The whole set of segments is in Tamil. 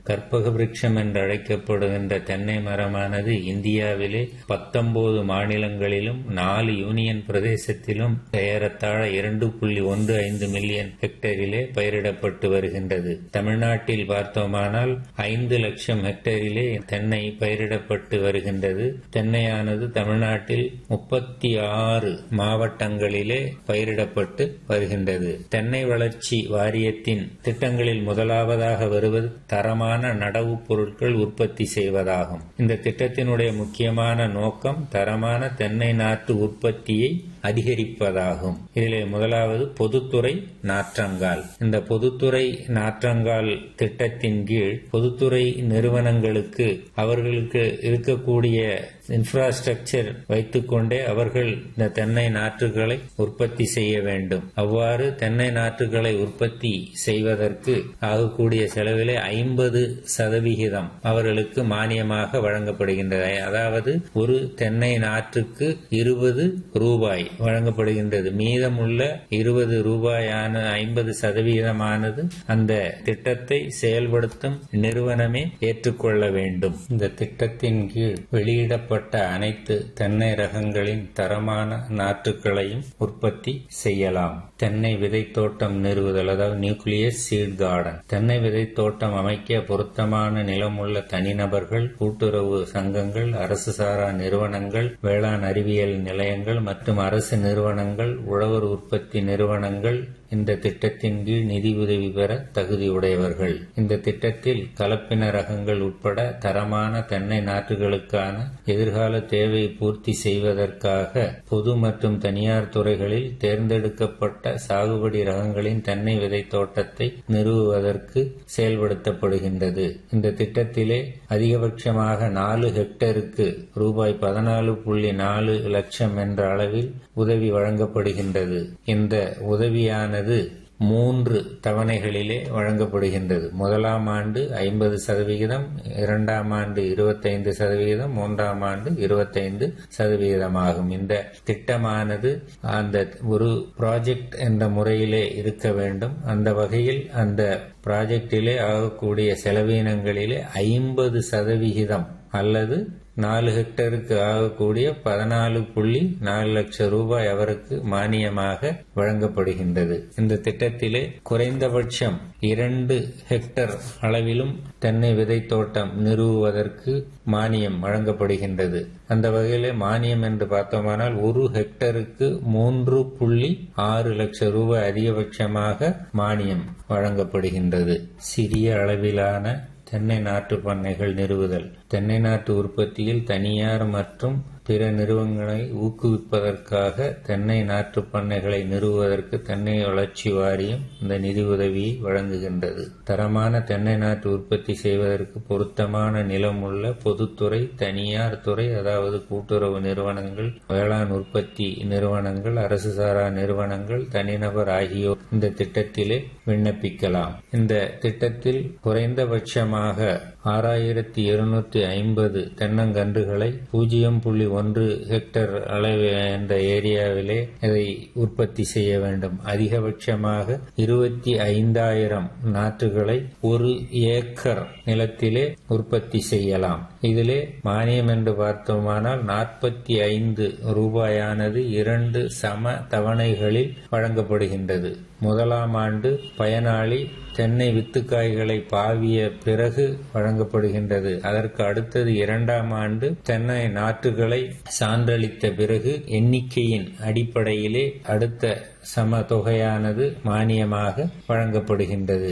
கற்பக விருட்சம் என்று அழைக்கப்படுகின்ற தென்னை மரமானது இந்தியாவிலே பத்தொன்பது மாநிலங்களிலும் நாலு யூனியன் பிரதேசத்திலும் ஏறத்தாழ இரண்டு புள்ளி ஒன்று ஐந்து மில்லியன் ஹெக்டேரிலே பயிரிடப்பட்டு வருகின்றது தமிழ்நாட்டில் பார்த்தோமானால் ஐந்து லட்சம் ஹெக்டேரிலே தென்னை பயிரிடப்பட்டு வருகின்றது தென்னையானது தமிழ்நாட்டில் முப்பத்தி ஆறு மாவட்டங்களிலே பயிரிடப்பட்டு வருகின்றது தென்னை வளர்ச்சி வாரியத்தின் திட்டங்களில் முதலாவதாக வருவது தரமான நடவு பொருட்கள் உற்பத்தி செய்வதாகும் இந்த திட்டத்தினுடைய முக்கியமான நோக்கம் தரமான தென்னை நாற்று உற்பத்தியை அதிகரிப்பதாகும் இதிலே முதலாவது பொதுத்துறை நாற்றங்கால் இந்த பொதுத்துறை நாற்றங்கால் திட்டத்தின் கீழ் பொதுத்துறை நிறுவனங்களுக்கு அவர்களுக்கு இருக்கக்கூடிய இன்ஃப்ராஸ்ட்ரக்சர் வைத்துக்கொண்டே அவர்கள் இந்த தென்னை நாற்றுகளை உற்பத்தி செய்ய வேண்டும் அவ்வாறு தென்னை நாற்றுகளை உற்பத்தி செய்வதற்கு ஆகக்கூடிய செலவிலே ஐம்பது சதவிகிதம் அவர்களுக்கு மானியமாக வழங்கப்படுகின்றது அதாவது ஒரு தென்னை நாற்றுக்கு இருபது ரூபாய் வழங்கப்படுகின்றது மீதமுள்ள இருபது ரூபாயான ஐம்பது சதவீதமானது அந்த திட்டத்தை செயல்படுத்தும் நிறுவனமே ஏற்றுக்கொள்ள வேண்டும் இந்த திட்டத்தின் கீழ் வெளியிடப்பட்ட அனைத்து தென்னை ரகங்களின் தரமான நாற்றுகளையும் உற்பத்தி செய்யலாம் தென்னை விதை தோட்டம் நிறுவுதல் அதாவது நியூக்ளியஸ் சீட் கார்டன் தென்னை விதை தோட்டம் அமைக்க பொருத்தமான நிலமுள்ள தனிநபர்கள் கூட்டுறவு சங்கங்கள் அரசு சாரா நிறுவனங்கள் வேளாண் அறிவியல் நிலையங்கள் மற்றும் அரசு நிறுவனங்கள் உழவர் உற்பத்தி நிறுவனங்கள் இந்த திட்டத்தின் கீழ் நிதி உதவி பெற தகுதியுடையவர்கள் இந்த திட்டத்தில் கலப்பின ரகங்கள் உட்பட தரமான தென்னை நாற்றுகளுக்கான எதிர்கால தேவையை பூர்த்தி செய்வதற்காக பொது மற்றும் தனியார் துறைகளில் தேர்ந்தெடுக்கப்பட்ட சாகுபடி ரகங்களின் தென்னை விதை தோட்டத்தை நிறுவுவதற்கு செயல்படுத்தப்படுகின்றது இந்த திட்டத்திலே அதிகபட்சமாக நாலு ஹெக்டருக்கு ரூபாய் பதினாலு புள்ளி நாலு லட்சம் என்ற அளவில் உதவி வழங்கப்படுகின்றது இந்த உதவியானது மூன்று தவணைகளிலே வழங்கப்படுகின்றது முதலாம் ஆண்டு ஐம்பது சதவிகிதம் இரண்டாம் ஆண்டு இருபத்தைந்து சதவிகிதம் மூன்றாம் ஆண்டு இருபத்தைந்து சதவிகிதமாகும் இந்த திட்டமானது அந்த ஒரு ப்ராஜெக்ட் என்ற முறையிலே இருக்க வேண்டும் அந்த வகையில் அந்த ப்ராஜெக்டிலே ஆகக்கூடிய செலவீனங்களிலே ஐம்பது சதவிகிதம் அல்லது நாலு ஹெக்டருக்கு ஆகக்கூடிய பதினாலு புள்ளி நாலு லட்சம் ரூபாய் அவருக்கு மானியமாக வழங்கப்படுகின்றது இந்த திட்டத்திலே குறைந்தபட்சம் இரண்டு ஹெக்டர் அளவிலும் தென்னை விதை தோட்டம் நிறுவுவதற்கு மானியம் வழங்கப்படுகின்றது அந்த வகையிலே மானியம் என்று பார்த்தோமானால் ஒரு ஹெக்டருக்கு மூன்று புள்ளி ஆறு லட்சம் ரூபாய் அதிகபட்சமாக மானியம் வழங்கப்படுகின்றது சிறிய அளவிலான தென்னை நாட்டு பண்ணைகள் நிறுவுதல் தென்னை நாட்டு உற்பத்தியில் தனியார் மற்றும் பிற நிறுவனங்களை ஊக்குவிப்பதற்காக தென்னை நாற்று பண்ணைகளை நிறுவுவதற்கு தென்னை வளர்ச்சி வாரியம் இந்த நிதி உதவியை வழங்குகின்றது தரமான தென்னை நாற்று உற்பத்தி செய்வதற்கு பொருத்தமான நிலம் உள்ள பொதுத்துறை தனியார் துறை அதாவது கூட்டுறவு நிறுவனங்கள் வேளாண் உற்பத்தி நிறுவனங்கள் அரசு சாரா நிறுவனங்கள் தனிநபர் ஆகியோர் இந்த திட்டத்திலே விண்ணப்பிக்கலாம் இந்த திட்டத்தில் குறைந்தபட்சமாக ஆறாயிரத்தி இருநூற்றி ஐம்பது தென்னங்கன்றுகளை பூஜ்ஜியம் புள்ளி ஒன்று ஹெக்டர் அளவு என்ற ஏரியாவிலே இதை உற்பத்தி செய்ய வேண்டும் அதிகபட்சமாக இருபத்தி ஐந்தாயிரம் நாற்றுகளை ஒரு ஏக்கர் நிலத்திலே உற்பத்தி செய்யலாம் இதிலே மானியம் என்று பார்த்தோமானால் நாற்பத்தி ஐந்து ரூபாயானது இரண்டு சம தவணைகளில் வழங்கப்படுகின்றது முதலாம் ஆண்டு பயனாளி தென்னை வித்துக்காய்களை பாவிய பிறகு வழங்கப்படுகின்றது அதற்கு அடுத்தது இரண்டாம் ஆண்டு தென்னை நாற்றுகளை சான்றளித்த பிறகு எண்ணிக்கையின் அடிப்படையிலே அடுத்த சம தொகையானது மானியமாக வழங்கப்படுகின்றது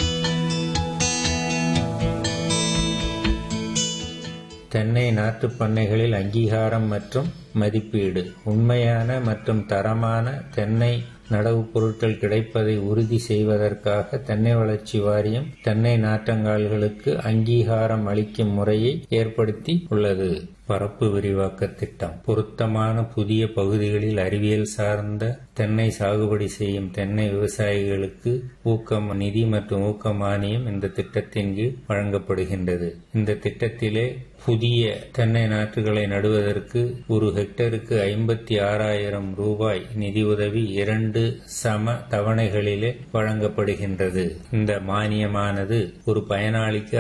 தென்னை நாற்றுப் பண்ணைகளில் அங்கீகாரம் மற்றும் மதிப்பீடு உண்மையான மற்றும் தரமான தென்னை நடவு பொருட்கள் கிடைப்பதை உறுதி செய்வதற்காக தென்னை வளர்ச்சி வாரியம் தென்னை நாற்றங்கால்களுக்கு அங்கீகாரம் அளிக்கும் முறையை ஏற்படுத்தி உள்ளது பரப்பு விரிவாக்க திட்டம் பொருத்தமான புதிய பகுதிகளில் அறிவியல் சார்ந்த தென்னை சாகுபடி செய்யும் தென்னை விவசாயிகளுக்கு ஊக்கம் நிதி மற்றும் ஊக்க மானியம் இந்த திட்டத்தின் கீழ் வழங்கப்படுகின்றது இந்த திட்டத்திலே புதிய தென்னை நாற்றுகளை நடுவதற்கு ஒரு ஹெக்டருக்கு ஐம்பத்தி ஆறாயிரம் ரூபாய் நிதியுதவி இரண்டு சம தவணைகளிலே வழங்கப்படுகின்றது இந்த மானியமானது ஒரு பயனாளிக்கு